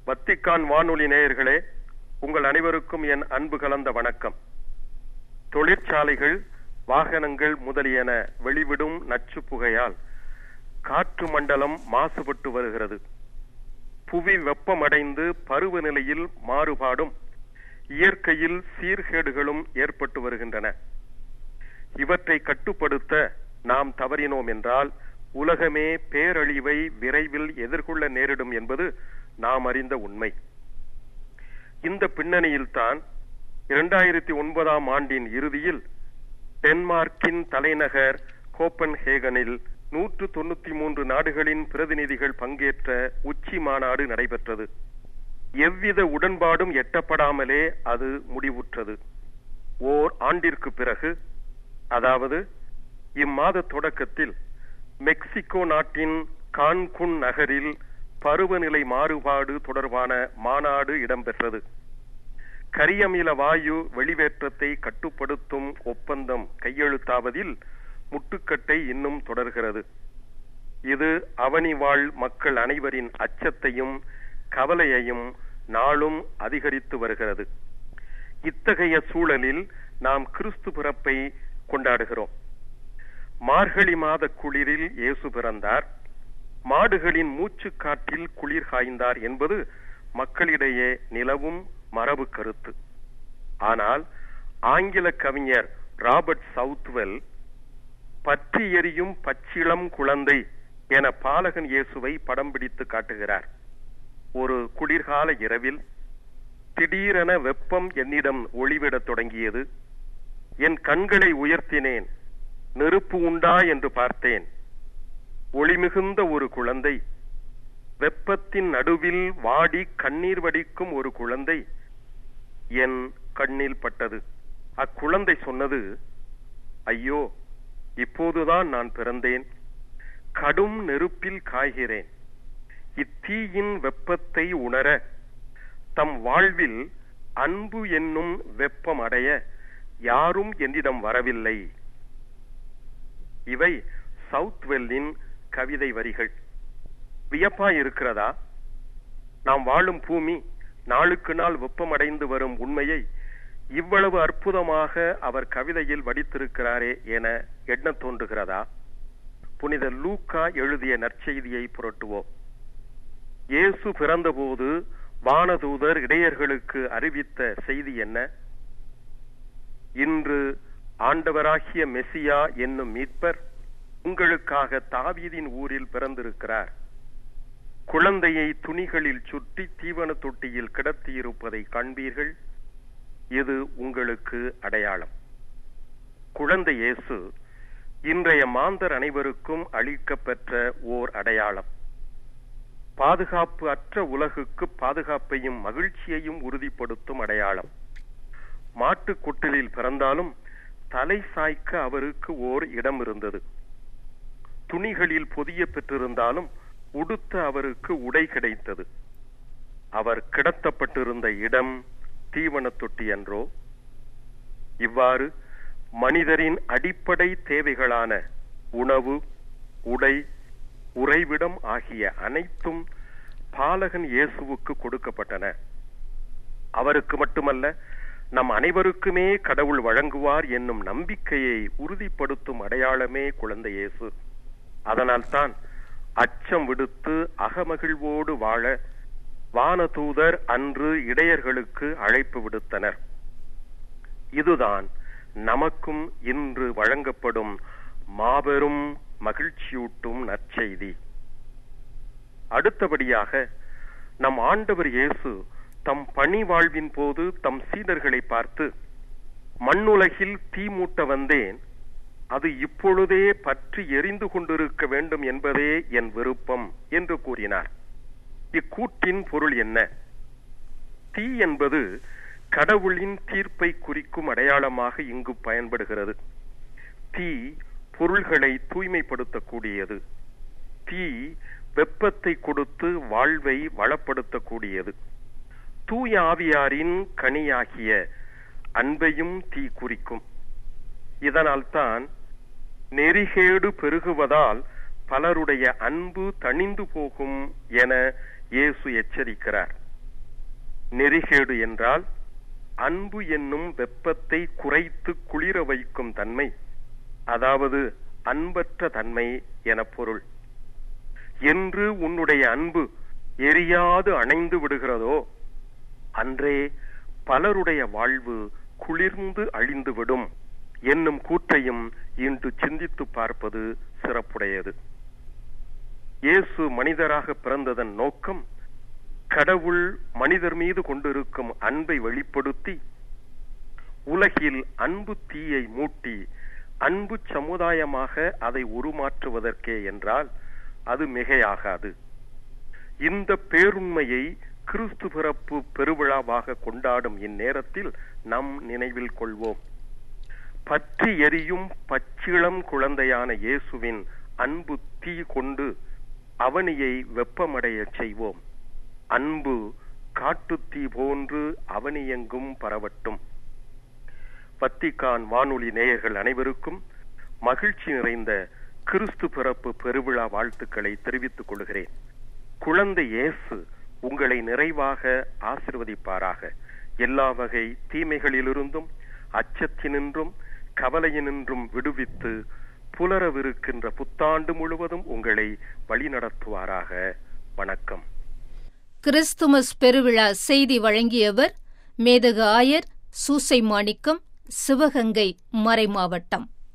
Vatican வானொலி நேயர்களே உங்கள் அனைவருக்கும் என் அன்பு கலந்த வணக்கம் தொழிற்சாலைகள் வாகனங்கள் முதலியன வெளிவிடும் நச்சு புகையால் காற்று மண்டலம் மாசுபட்டு வருகிறது புவி வெப்பமடைந்து பருவநிலையில் மாறுபாடும் இயற்கையில் சீர்கேடுகளும் ஏற்பட்டு வருகின்றன இவற்றை கட்டுப்படுத்த நாம் தவறினோம் என்றால் உலகமே பேரழிவை விரைவில் எதிர்கொள்ள நேரிடும் என்பது நாம் அறிந்த உண்மை இந்த பின்னணியில்தான் இரண்டாயிரத்தி ஒன்பதாம் ஆண்டின் இறுதியில் டென்மார்க்கின் தலைநகர் கோப்பன்ஹேகனில் நூற்று தொண்ணூத்தி மூன்று நாடுகளின் பிரதிநிதிகள் பங்கேற்ற உச்சி மாநாடு நடைபெற்றது எவ்வித உடன்பாடும் எட்டப்படாமலே அது முடிவுற்றது ஓர் ஆண்டிற்கு பிறகு அதாவது இம்மாத தொடக்கத்தில் மெக்சிகோ நாட்டின் கான்குன் நகரில் பருவநிலை மாறுபாடு தொடர்பான மாநாடு இடம்பெற்றது கரியமில வாயு வெளிவேற்றத்தை கட்டுப்படுத்தும் ஒப்பந்தம் கையெழுத்தாவதில் முட்டுக்கட்டை இன்னும் தொடர்கிறது இது அவனி வாழ் மக்கள் அனைவரின் அச்சத்தையும் கவலையையும் நாளும் அதிகரித்து வருகிறது இத்தகைய சூழலில் நாம் கிறிஸ்து பிறப்பை கொண்டாடுகிறோம் மார்கழி மாத குளிரில் இயேசு பிறந்தார் மாடுகளின் மூச்சு காற்றில் குளிர் காய்ந்தார் என்பது மக்களிடையே நிலவும் மரபு கருத்து ஆனால் ஆங்கில கவிஞர் ராபர்ட் சவுத்வெல் பற்றி எரியும் பச்சிளம் குழந்தை என பாலகன் இயேசுவை படம் பிடித்து காட்டுகிறார் ஒரு குளிர்கால இரவில் திடீரென வெப்பம் என்னிடம் ஒளிவிடத் தொடங்கியது என் கண்களை உயர்த்தினேன் நெருப்பு உண்டா என்று பார்த்தேன் ஒளிமிகுந்த ஒரு குழந்தை வெப்பத்தின் நடுவில் வாடி கண்ணீர் வடிக்கும் ஒரு குழந்தை என் கண்ணில் பட்டது அக்குழந்தை சொன்னது ஐயோ இப்போதுதான் நான் பிறந்தேன் கடும் நெருப்பில் காய்கிறேன் இத்தீயின் வெப்பத்தை உணர தம் வாழ்வில் அன்பு என்னும் வெப்பம் அடைய யாரும் என்னிடம் வரவில்லை இவை சவுத்வெல்லின் கவிதை வரிகள் வியப்பாய் இருக்கிறதா நாம் வாழும் பூமி நாளுக்கு நாள் வெப்பமடைந்து வரும் உண்மையை இவ்வளவு அற்புதமாக அவர் கவிதையில் வடித்திருக்கிறாரே என எண்ண தோன்றுகிறதா புனித லூக்கா எழுதிய நற்செய்தியை புரட்டுவோம் இயேசு பிறந்தபோது வானதூதர் இடையர்களுக்கு அறிவித்த செய்தி என்ன இன்று ஆண்டவராகிய மெசியா என்னும் மீட்பர் உங்களுக்காக தாவீதின் ஊரில் பிறந்திருக்கிறார் குழந்தையை துணிகளில் சுற்றி தீவன தொட்டியில் கிடத்தியிருப்பதை காண்பீர்கள் இது உங்களுக்கு அடையாளம் குழந்தை இயேசு இன்றைய மாந்தர் அனைவருக்கும் அளிக்கப்பெற்ற ஓர் அடையாளம் பாதுகாப்பு அற்ற உலகுக்கு பாதுகாப்பையும் மகிழ்ச்சியையும் உறுதிப்படுத்தும் அடையாளம் மாட்டு கொட்டிலில் பிறந்தாலும் தலை சாய்க்க அவருக்கு ஓர் இடம் இருந்தது துணிகளில் பொதிய பெற்றிருந்தாலும் உடுத்த அவருக்கு உடை கிடைத்தது அவர் கிடத்தப்பட்டிருந்த இடம் தீவன தொட்டி என்றோ இவ்வாறு மனிதரின் அடிப்படை தேவைகளான உணவு உடை உறைவிடம் ஆகிய அனைத்தும் பாலகன் இயேசுவுக்கு கொடுக்கப்பட்டன அவருக்கு மட்டுமல்ல நம் அனைவருக்குமே கடவுள் வழங்குவார் என்னும் நம்பிக்கையை உறுதிப்படுத்தும் அடையாளமே குழந்தை இயேசு அதனால்தான் அச்சம் விடுத்து அகமகிழ்வோடு வாழ வானதூதர் அன்று இடையர்களுக்கு அழைப்பு விடுத்தனர் இதுதான் நமக்கும் இன்று வழங்கப்படும் மாபெரும் மகிழ்ச்சியூட்டும் நற்செய்தி அடுத்தபடியாக நம் ஆண்டவர் இயேசு தம் பணி வாழ்வின் போது தம் சீடர்களை பார்த்து மண்ணுலகில் தீ மூட்ட வந்தேன் அது இப்பொழுதே பற்றி எரிந்து கொண்டிருக்க வேண்டும் என்பதே என் விருப்பம் என்று கூறினார் இக்கூட்டின் பொருள் என்ன தீ என்பது கடவுளின் தீர்ப்பை குறிக்கும் அடையாளமாக இங்கு பயன்படுகிறது தீ பொருள்களை தூய்மைப்படுத்தக்கூடியது தீ வெப்பத்தை கொடுத்து வாழ்வை வளப்படுத்தக்கூடியது தூய ஆவியாரின் கனியாகிய அன்பையும் தீ குறிக்கும் இதனால்தான் நெறிகேடு பெருகுவதால் பலருடைய அன்பு தணிந்து போகும் என இயேசு எச்சரிக்கிறார் நெறிகேடு என்றால் அன்பு என்னும் வெப்பத்தை குறைத்து குளிர வைக்கும் தன்மை அதாவது அன்பற்ற தன்மை என பொருள் என்று உன்னுடைய அன்பு எரியாது அணைந்து விடுகிறதோ அன்றே பலருடைய வாழ்வு குளிர்ந்து அழிந்துவிடும் என்னும் கூற்றையும் இன்று சிந்தித்து பார்ப்பது சிறப்புடையது இயேசு மனிதராக பிறந்ததன் நோக்கம் கடவுள் மனிதர் மீது கொண்டிருக்கும் அன்பை வெளிப்படுத்தி உலகில் அன்பு தீயை மூட்டி அன்பு சமுதாயமாக அதை உருமாற்றுவதற்கே என்றால் அது மிகையாகாது இந்த பேருண்மையை கிறிஸ்து பிறப்பு பெருவிழாவாக கொண்டாடும் இந்நேரத்தில் நம் நினைவில் கொள்வோம் பற்றி எரியும் பச்சிளம் குழந்தையான இயேசுவின் அன்பு தீ கொண்டு அவனியை வெப்பமடைய செய்வோம் அன்பு காட்டுத்தீ போன்று அவனியெங்கும் பரவட்டும் வத்திக்கான் வானொலி நேயர்கள் அனைவருக்கும் மகிழ்ச்சி நிறைந்த கிறிஸ்து பிறப்பு பெருவிழா வாழ்த்துக்களை தெரிவித்துக் கொள்கிறேன் குழந்தை இயேசு உங்களை நிறைவாக ஆசிர்வதிப்பாராக எல்லா வகை தீமைகளிலிருந்தும் அச்சத்தினின்றும் கவலையினின்றும் விடுவித்து புலரவிருக்கின்ற புத்தாண்டு முழுவதும் உங்களை வழிநடத்துவாராக வணக்கம் கிறிஸ்துமஸ் பெருவிழா செய்தி வழங்கியவர் மேதகு ஆயர் சூசை மாணிக்கம் சிவகங்கை மறைமாவட்டம்